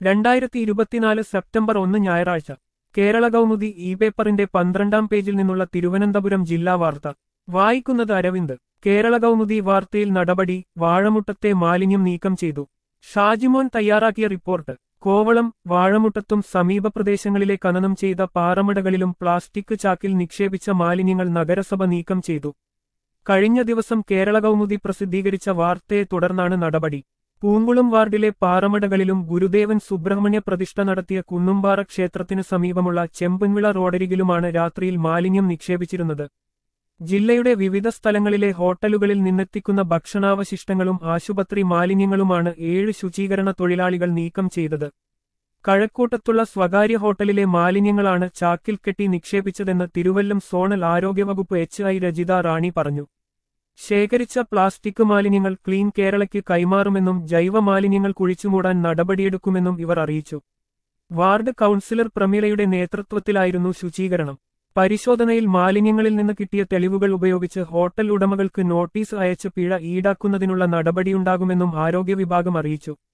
രണ്ടായിരത്തി ഇരുപത്തിനാല് സെപ്റ്റംബർ ഒന്ന് ഞായറാഴ്ച കേരള കൗമുദി ഇ പേപ്പറിന്റെ പന്ത്രണ്ടാം പേജിൽ നിന്നുള്ള തിരുവനന്തപുരം ജില്ലാ വാർത്ത വായിക്കുന്നത് അരവിന്ദ് കേരള കൗമുദി വാർത്തയിൽ നടപടി വാഴമുട്ടത്തെ മാലിന്യം നീക്കം ചെയ്തു ഷാജിമോൻ തയ്യാറാക്കിയ റിപ്പോർട്ട് കോവളം വാഴമുട്ടത്തും സമീപ പ്രദേശങ്ങളിലെ ഖനനം ചെയ്ത പാറമടകളിലും പ്ലാസ്റ്റിക് ചാക്കിൽ നിക്ഷേപിച്ച മാലിന്യങ്ങൾ നഗരസഭ നീക്കം ചെയ്തു കഴിഞ്ഞ ദിവസം കേരള കൗമുദി പ്രസിദ്ധീകരിച്ച വാർത്തയെ തുടർന്നാണ് നടപടി പൂങ്കുളം വാർഡിലെ പാറമടകളിലും ഗുരുദേവൻ സുബ്രഹ്മണ്യ പ്രതിഷ്ഠ നടത്തിയ കുന്നുംപാറ ക്ഷേത്രത്തിനു സമീപമുള്ള ചെമ്പൻവിള റോഡരികിലുമാണ് രാത്രിയിൽ മാലിന്യം നിക്ഷേപിച്ചിരുന്നത് ജില്ലയുടെ വിവിധ സ്ഥലങ്ങളിലെ ഹോട്ടലുകളിൽ നിന്നെത്തിക്കുന്ന ഭക്ഷണാവശിഷ്ടങ്ങളും ആശുപത്രി മാലിന്യങ്ങളുമാണ് ഏഴ് ശുചീകരണ തൊഴിലാളികൾ നീക്കം ചെയ്തത് കഴക്കൂട്ടത്തുള്ള സ്വകാര്യ ഹോട്ടലിലെ മാലിന്യങ്ങളാണ് ചാക്കിൽ കെട്ടി നിക്ഷേപിച്ചതെന്ന് തിരുവല്ലം സോണൽ ആരോഗ്യവകുപ്പ് എച്ച് ഐ രജിത റാണി പറഞ്ഞു ശേഖരിച്ച പ്ലാസ്റ്റിക് മാലിന്യങ്ങൾ ക്ലീൻ കേരളയ്ക്ക് കൈമാറുമെന്നും ജൈവ മാലിന്യങ്ങൾ കുഴിച്ചുമൂടാൻ നടപടിയെടുക്കുമെന്നും ഇവർ അറിയിച്ചു വാർഡ് കൗൺസിലർ പ്രമീളയുടെ നേതൃത്വത്തിലായിരുന്നു ശുചീകരണം പരിശോധനയിൽ മാലിന്യങ്ങളിൽ നിന്ന് കിട്ടിയ തെളിവുകൾ ഉപയോഗിച്ച് ഹോട്ടൽ ഉടമകൾക്ക് നോട്ടീസ് അയച്ച് പിഴ ഈടാക്കുന്നതിനുള്ള നടപടിയുണ്ടാകുമെന്നും ആരോഗ്യ വിഭാഗം അറിയിച്ചു